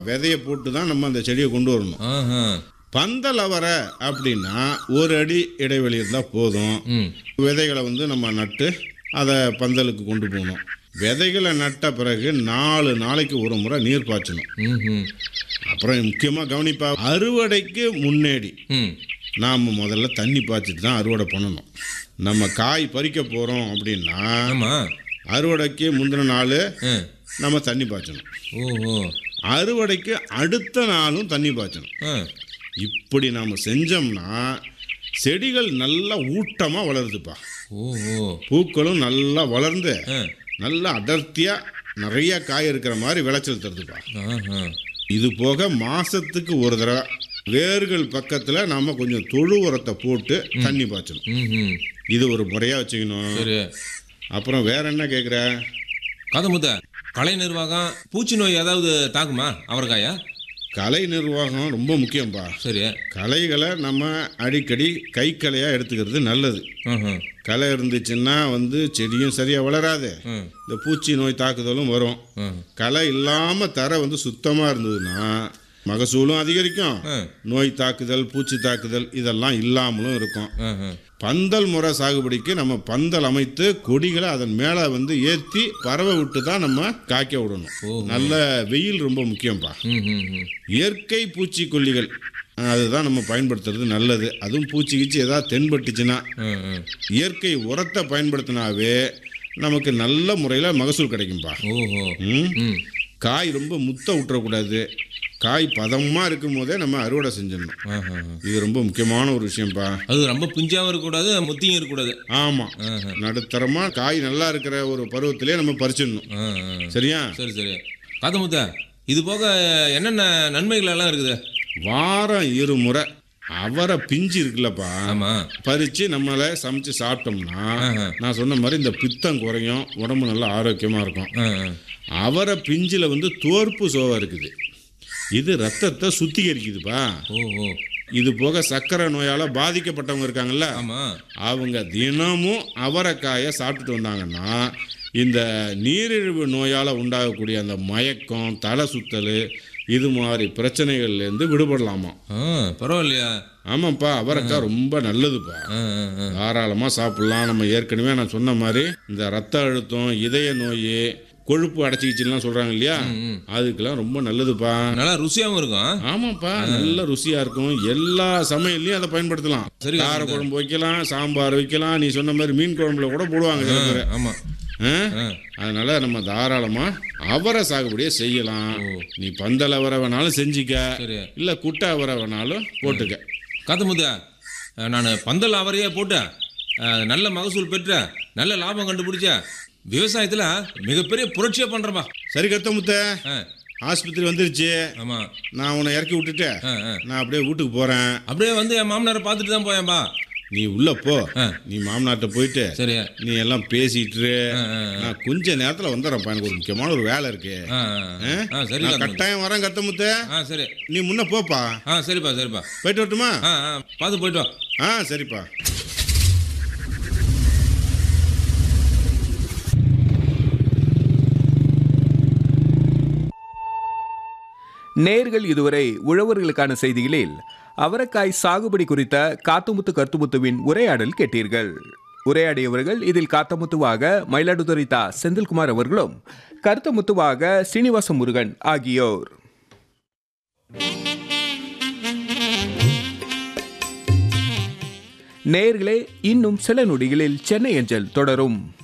விதையை போட்டு தான் நம்ம அந்த செடியை கொண்டு வரணும் ஆஹா. பந்தல் அவரை அப்படின்னா ஒரு அடி இடைவெளி இருந்தால் போதும் ம் விதைகளை வந்து நம்ம நட்டு அதை பந்தலுக்கு கொண்டு போகணும் விதைகளை நட்ட பிறகு நாலு நாளைக்கு ஒரு முறை நீர் பாய்ச்சணும் ம்ஹும். அப்புறம் முக்கியமாக கவனிப்பா அறுவடைக்கு முன்னேடி ம் நாம் முதல்ல தண்ணி பாய்ச்சிட்டு தான் அறுவடை பண்ணணும் நம்ம காய் பறிக்க போகிறோம் அப்படின்னா ஆமா அறுவடைக்கு முந்தின நாள் ஆ. நம்ம தண்ணி பாய்ச்சணும் ஓஹோ அறுவடைக்கு அடுத்த நாளும் தண்ணி பாய்ச்சணும் ஆ. இப்படி நாம் செஞ்சோம்னா செடிகள் நல்லா ஊட்டமாக வளருதுப்பா ஓஹோ பூக்களும் நல்லா வளர்ந்து ஆ. நல்லா அடர்த்தியாக நிறைய காய் இருக்கிற மாதிரி விளைச்சல் தருதுப்பா ஆஹா. இது போக மாசத்துக்கு ஒரு தடவை வேர்கள் பக்கத்தில் நாம் கொஞ்சம் தொழு உரத்தை போட்டு தண்ணி பாய்ச்சணும் ம்ஹும். இது ஒரு முறையாக வச்சுக்கணும் சரி அப்புறம் வேற என்ன கேட்குற கதமுத்த கலை நிர்வாகம் பூச்சி நோய் ஏதாவது தாக்குமா அவரைக்காயா கலை நிர்வாகம் ரொம்ப முக்கியம்ப்பா சரி களைகளை நம்ம அடிக்கடி கை களையாக எடுத்துக்கிறது நல்லது ஆஹா. களை இருந்துச்சுன்னா வந்து செடியும் சரியாக வளராது ம். இந்த பூச்சி நோய் தாக்குதலும் வரும் ம். களை இல்லாமல் தரை வந்து சுத்தமாக இருந்ததுன்னா மகசூலும் அதிகரிக்கும் ஆ. நோய் தாக்குதல் பூச்சி தாக்குதல் இதெல்லாம் இல்லாமலும் இருக்கும் ஆஹா. பந்தல் முறை சாகுபடிக்கு நம்ம பந்தல் அமைத்து கொடிகளை அதன் மேலே வந்து ஏற்றி பறவை விட்டு தான் நம்ம காய்க்க விடணும் நல்ல வெயில் ரொம்ப முக்கியம்ப்பா ம்ஹும். ம். இயற்கை பூச்சிக்கொல்லிகள் அதுதான் நம்ம பயன்படுத்துறது நல்லது அதுவும் பூச்சி கீச்சி ஏதாவது தென்பட்டுச்சுன்னா ம். ம். இயற்கை உரத்தை பயன்படுத்தினாவே நமக்கு நல்ல முறையில் மகசூல் கிடைக்கும்பா ஓஹோ ம்? ம் காய் ரொம்ப முத்த விட்டுறக்கூடாது காய் பதமாக இருக்கும் போதே நம்ம அறுவடை செஞ்சிடணும் ஆஹா. இது ரொம்ப முக்கியமான ஒரு விஷயம்ப்பா அது ரொம்ப பிஞ்சாவும் இருக்கக்கூடாது முத்தியும் இருக்கக்கூடாது ஆமாம் ஆஹா. நடுத்தரமாக காய் நல்லா இருக்கிற ஒரு பருவத்திலே நம்ம பறிச்சிடணும் ஆ, ஆ. சரியா சரி சரி காத்தமுத்த இது போக என்னென்ன நன்மைகள் எல்லாம் இருக்குது வாரம் இருமுறை அவரை பிஞ்சு இருக்குல்லப்பா ஆமா பறித்து நம்மளை சமைச்சு சாப்பிட்டோம்னா ஆஹா. நான் சொன்ன மாதிரி இந்த பித்தம் குறையும் உடம்பு நல்லா ஆரோக்கியமாக இருக்கும் ஆ, ஆ. அவரை பிஞ்சில் வந்து தோற்பு சோவை இருக்குது இது ரத்தத்தை சுத்திகரிக்குதுப்பா ஓஹோ இது போக சர்க்கரை நோயால் பாதிக்கப்பட்டவங்க இருக்காங்கல்ல ஆமா அவங்க தினமும் அவரைக்காயை சாப்பிட்டுட்டு வந்தாங்கன்னா இந்த நீரிழிவு நோயால் உண்டாகக்கூடிய அந்த மயக்கம் தலை சுத்தல் இது மாதிரி பிரச்சனைகள்லேருந்து விடுபடலாமா ஆ பரவாயில்லையா ஆமாப்பா அவரைக்காய் ரொம்ப நல்லதுப்பா ஆ, ஆ, ஆ. தாராளமாக சாப்பிட்லாம் நம்ம ஏற்கனவே நான் சொன்ன மாதிரி இந்த ரத்த அழுத்தம் இதய நோய் கொழுப்பு அடைச்சிக்கிச்சுலாம் சொல்கிறாங்க இல்லையா அதுக்கெல்லாம் ரொம்ப நல்லதுப்பா நல்லா ருசியாவும் இருக்கும் ஆமாப்பா நல்ல ருசியா இருக்கும் எல்லா சமையல்லையும் அதை பயன்படுத்தலாம் சரி, கார குழம்பு வைக்கலாம் சாம்பார் வைக்கலாம் நீ சொன்ன மாதிரி மீன் குழம்புல கூட போடுவாங்க சில பேர் ஆமா ஆ? ஆ. அதனால நம்ம தாராளமா அவரை சாகுபடியே செய்யலாம் நீ பந்தல் அவரை வேணாலும் செஞ்சிக்க சரி இல்ல குட்டை அவரை வேணாலும் போட்டுக்க காத்தமுத்த நான் பந்தல் அவரையே போட்டேன் அஹ், நல்ல மகசூல் பெற்ற நல்ல லாபம் கண்டுபிடிச்ச விவசாயத்துல மிகப்பெரிய புரட்சியா பண்றப்பா சரி கத்தமுத்த ஆ, ஆஸ்பத்திரி வந்துருச்சு ஆமா நான் உன்னை இறக்கி விட்டுட்டு ஆ, ஆ. நான் அப்படியே வீட்டுக்கு போறேன் அப்படியே வந்து என் மாமனாரை பார்த்துட்டு தான் போயேன்பா நீ உள்ள போ ஆ. நீ மாமனார்ட்ட போயிட்டு சரி நீ எல்லாம் பேசிட்டு ஆ, ஆ, நான் கொஞ்ச நேரத்துல வந்துடுறேன்ப்பா எனக்கு ஒரு முக்கியமான ஒரு வேலை இருக்கு ஆ, ஆ, ஆ? ஆ சரி நான் காத்தமுத்து. கட்டாயம் வரேன் கத்தமுத்த ஆ சரி நீ முன்ன போப்பா ஆ சரிப்பா சரிப்பா போயிட்டு வரட்டுமா ஆ ஆ பார்த்து போயிட்டு வா ஆ சரிப்பா நேர்கள் இதுவரை உழவர்களுக்கான செய்திகளில் அவரைக்காய் சாகுபடி குறித்த காத்துமுத்து கருத்துமுத்துவின் உரையாடல் கேட்டீர்கள் உரையாடியவர்கள் இதில் காத்தமுத்துவாக மயிலாடுதுறை தா செந்தில்குமார் அவர்களும் கருத்தமுத்துவாக ஸ்ரீனிவாச முருகன் ஆகியோர் நேர்களே இன்னும் சில நொடிகளில் சென்னை அஞ்சல் தொடரும்